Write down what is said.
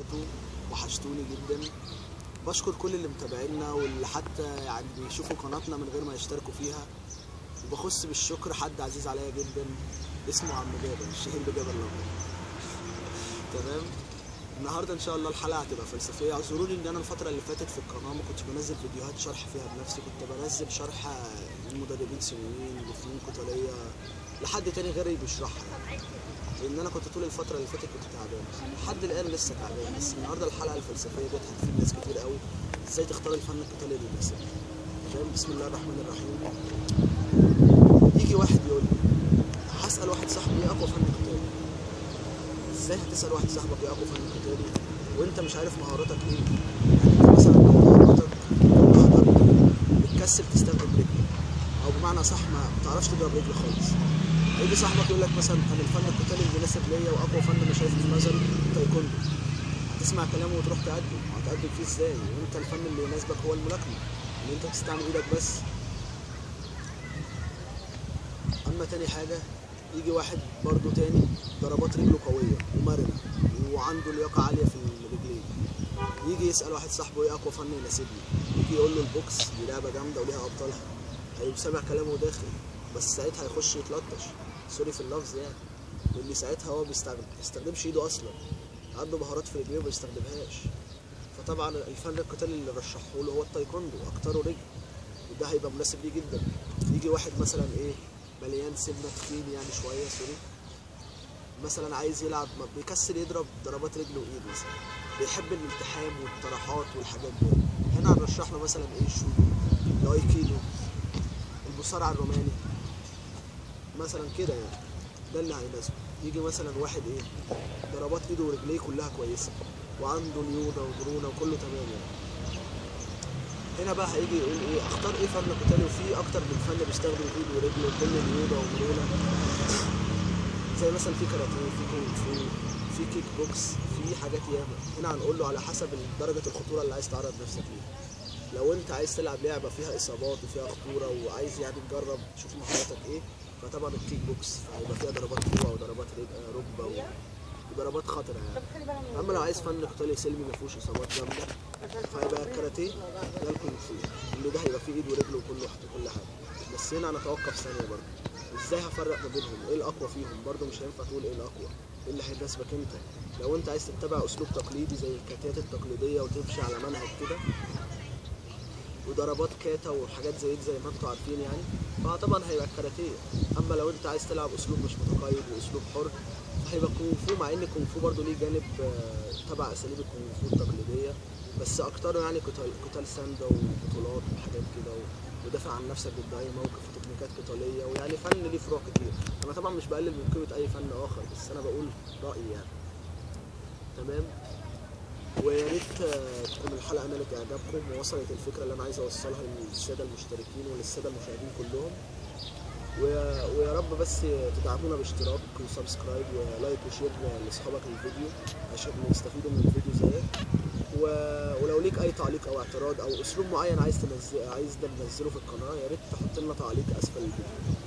ظهرتوا وحشتوني جدا بشكر كل اللي متابعينا واللي حتى يعني بيشوفوا قناتنا من غير ما يشتركوا فيها وبخص بالشكر حد عزيز عليا جدا اسمه عم جابر الشهير بجابر الابيض تمام النهارده ان شاء الله الحلقه هتبقى فلسفيه اعذروني ان انا الفتره اللي فاتت في القناه ما كنتش بنزل فيديوهات شرح فيها بنفسي كنت بنزل شرح لمدربين سنين لفنون قتاليه لحد تاني غيري بيشرحها لان انا كنت طول الفتره اللي فاتت كنت تعبان لحد الان لسه تعبان بس النهارده الحلقه الفلسفيه دي هتفيد ناس كتير قوي ازاي تختار الفن القتالي اللي يناسبك تمام بسم الله الرحمن الرحيم يجي واحد يقول لي هسال واحد صاحبي ايه اقوى فن قتالي ازاي هتسال واحد صاحبك ايه اقوى فن قتالي وانت مش عارف مهاراتك ايه يعني انت مثلا لو مهاراتك خطر بتكسل تستخدم رجلك او بمعنى صح ما بتعرفش تضرب رجل خالص يجي صاحبك يقول لك مثلا انا الفن القتالي المناسب ليا واقوى فن انا شايفه في نظري تايكوندو هتسمع كلامه وتروح تقدم هتقدم فيه ازاي وانت الفن اللي يناسبك هو الملاكمه ان انت تستعمل ايدك بس اما تاني حاجه يجي واحد برضو تاني ضربات رجله قويه ومرنه وعنده لياقه عاليه في الرجلين يجي يسال واحد صاحبه ايه اقوى فن يناسبني يجي يقول له البوكس دي لعبه جامده وليها ابطالها هيقوم سامع كلامه وداخل بس ساعتها هيخش يتلطش سوري في اللفظ يعني لان ساعتها هو بيستخدم بيستخدمش ايده اصلا عنده مهارات في رجليه وما بيستخدمهاش فطبعا الفن القتالي اللي رشحه له هو التايكوندو اكتره رجل وده هيبقى مناسب ليه جدا يجي واحد مثلا ايه مليان سنه تخين يعني شويه سوري مثلا عايز يلعب ما بيكسل يضرب ضربات رجل وايد مثلا بيحب الالتحام والطرحات والحاجات دي هنا هنرشح له مثلا ايه الشودو الايكيدو المصارع الروماني مثلا كده يعني ده اللي هيناسبه يجي مثلا واحد ايه ضربات ايده ورجليه كلها كويسه وعنده ليونه ومرونه وكله تمام يعني هنا بقى هيجي يقول ايه اختار ايه فن قتالي وفي اكتر من فن بيستخدم ايد ورجل وكل ليونه ومرونه زي مثلا في كاراتيه في كونغ فو في كيك بوكس في حاجات ياما هنا هنقول له على حسب درجه الخطوره اللي عايز تعرض نفسك ليها لو انت عايز تلعب لعبه فيها اصابات وفيها خطوره وعايز يعني تجرب تشوف مهاراتك ايه فطبعا الكيك بوكس هيبقى فيها ضربات قوه وضربات رج- ركبه و- وضربات خطره يعني اما لو عايز فن قتالي سلمي ما فيهوش اصابات جامده فهيبقى الكاراتيه ده الكونغ فو اللي ده هيبقى فيه ايد ورجل وكل واحد كل حاجه بس هنا انا اتوقف ثانيه برضه ازاي هفرق ما بينهم ايه الاقوى فيهم برضه مش هينفع تقول ايه الاقوى ايه اللي هيناسبك انت لو انت عايز تتبع اسلوب تقليدي زي الكاتات التقليديه وتمشي على منهج كده وضربات كاتا وحاجات زي دي زي ما انتوا عارفين يعني فطبعا هيبقى الكاراتيه اما لو انت عايز تلعب اسلوب مش متقيد واسلوب حر فهيبقى كونغ فو مع ان الكونغ فو برضه ليه جانب آه، تبع اساليب الكونغ فو التقليديه بس اكتره يعني قتال قتال ساندا وبطولات وحاجات كده و- ودافع عن نفسك ضد اي موقف وتكنيكات قتاليه ويعني فن ليه فروع كتير انا طبعا مش بقلل من قيمه اي فن اخر بس انا بقول رايي يعني تمام ويا ريت آه، تكون الحلقه نالت اعجابكم ووصلت الفكره اللي انا عايز اوصلها للساده المشتركين وللساده المشاهدين كلهم ويا, ويا رب بس تدعمونا باشتراك وسبسكرايب ولايك وشير لاصحابك الفيديو عشان يستفيدوا من الفيديو زيك و... ولو ليك اي تعليق او اعتراض او اسلوب معين عايز تنزل عايز ده ننزله في القناه يا ريت تحط لنا تعليق اسفل الفيديو